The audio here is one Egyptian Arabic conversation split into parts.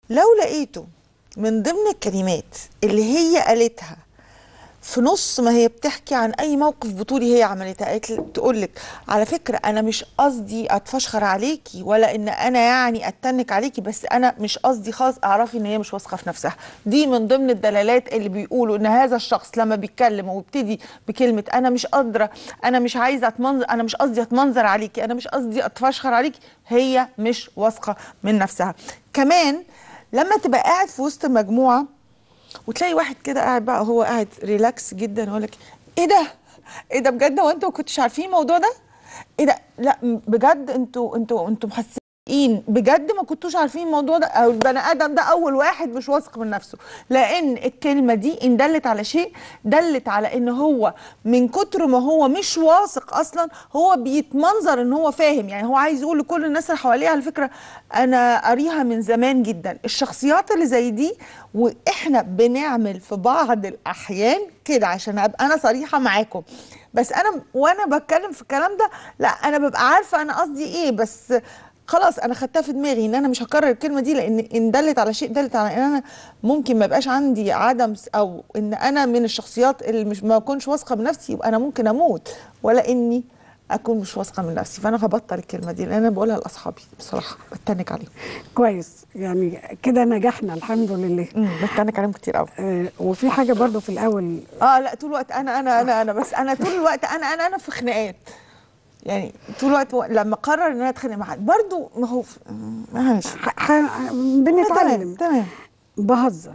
لو لقيته من ضمن الكلمات اللي هي قالتها في نص ما هي بتحكي عن اي موقف بطولي هي عملتها قالت لي- تقول لك على فكره انا مش قصدي اتفشخر عليكي ولا ان انا يعني اتنك عليكي بس انا مش قصدي خالص اعرفي ان هي مش واثقه في نفسها دي من ضمن الدلالات اللي بيقولوا ان هذا الشخص لما بيتكلم ويبتدي بكلمه انا مش قادره انا مش عايزه اتمنظر انا مش قصدي اتمنظر عليكي انا مش قصدي اتفشخر عليكي هي مش واثقه من نفسها كمان لما تبقى قاعد في وسط مجموعه وتلاقي واحد كده قاعد بقى هو قاعد ريلاكس جدا يقول لك ايه ده ايه ده بجد هو انتوا ما كنتوش عارفين الموضوع ده ايه ده لا م- بجد انتوا انتوا انتوا محسين بجد ما كنتوش عارفين الموضوع ده او البني ادم ده اول واحد مش واثق من نفسه لان الكلمه دي ان دلت على شيء دلت على ان هو من كتر ما هو مش واثق اصلا هو بيتمنظر ان هو فاهم يعني هو عايز يقول لكل الناس اللي حواليه على فكره انا قاريها من زمان جدا الشخصيات اللي زي دي واحنا بنعمل في بعض الاحيان كده عشان ابقى انا صريحه معاكم بس انا وانا بتكلم في الكلام ده لا انا ببقى عارفه انا قصدي ايه بس خلاص انا خدتها في دماغي ان انا مش هكرر الكلمه دي لان ان دلت على شيء دلت على ان انا ممكن ما يبقاش عندي عدم س- او ان انا من الشخصيات اللي مش ما اكونش واثقه من نفسي يبقى انا ممكن اموت ولا اني اكون مش واثقه من نفسي فانا هبطل الكلمه دي لان انا بقولها لاصحابي بصراحه بتنك عليهم كويس يعني كده نجحنا الحمد لله امم بتنك عليهم كتير قوي آه وفي حاجه برضو في الاول اه لا طول الوقت انا انا انا انا بس انا طول الوقت انا انا انا في خناقات يعني طول الوقت و- لما قرر ان انا اتخانق مع حد برضه ما هو في- ماشي ح- ح- بنتعلم تمام تمام بهزر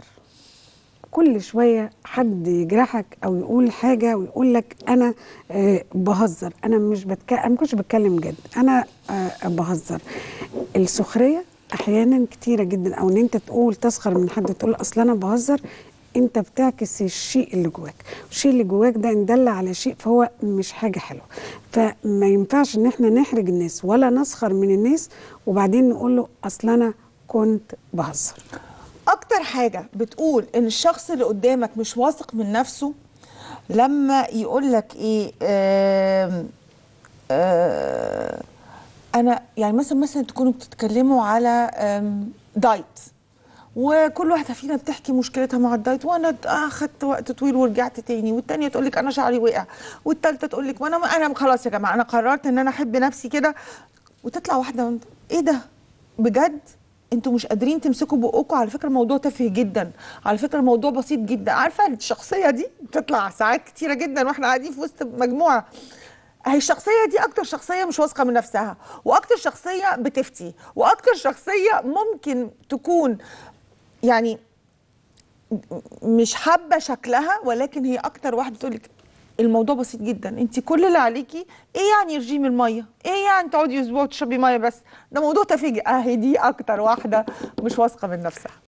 كل شويه حد يجرحك او يقول حاجه ويقول لك انا آه بهزر انا مش بتكلم انا ما كنتش بتكلم جد انا آه بهزر السخريه احيانا كتيره جدا او ان انت تقول تسخر من حد تقول اصل انا بهزر انت بتعكس الشيء اللي جواك الشيء اللي جواك ده ان دل على شيء فهو مش حاجه حلوه فما ينفعش ان احنا نحرج الناس ولا نسخر من الناس وبعدين نقول له اصل انا كنت بهزر اكتر حاجه بتقول ان الشخص اللي قدامك مش واثق من نفسه لما يقول لك ايه آم آه انا يعني مثلا مثلا تكونوا بتتكلموا على آم، دايت وكل واحده فينا بتحكي مشكلتها مع الدايت وانا اخدت وقت طويل ورجعت تاني والتانيه تقول لك انا شعري وقع والتالته تقول لك وانا انا خلاص يا جماعه انا قررت ان انا احب نفسي كده وتطلع واحده وانت ايه ده بجد انتوا مش قادرين تمسكوا بقكم على فكره الموضوع تافه جدا على فكره الموضوع بسيط جدا عارفه الشخصيه دي بتطلع ساعات كتيره جدا واحنا قاعدين في وسط مجموعه هي الشخصيه دي اكتر شخصيه مش واثقه من نفسها واكتر شخصيه بتفتي واكتر شخصيه ممكن تكون يعني مش حابه شكلها ولكن هي اكتر واحده تقول لك الموضوع بسيط جدا انت كل اللي عليكي ايه يعني رجيم الميه ايه يعني تقعدي اسبوع تشربي ميه بس ده موضوع تافه اهي دي اكتر واحده مش واثقه من نفسها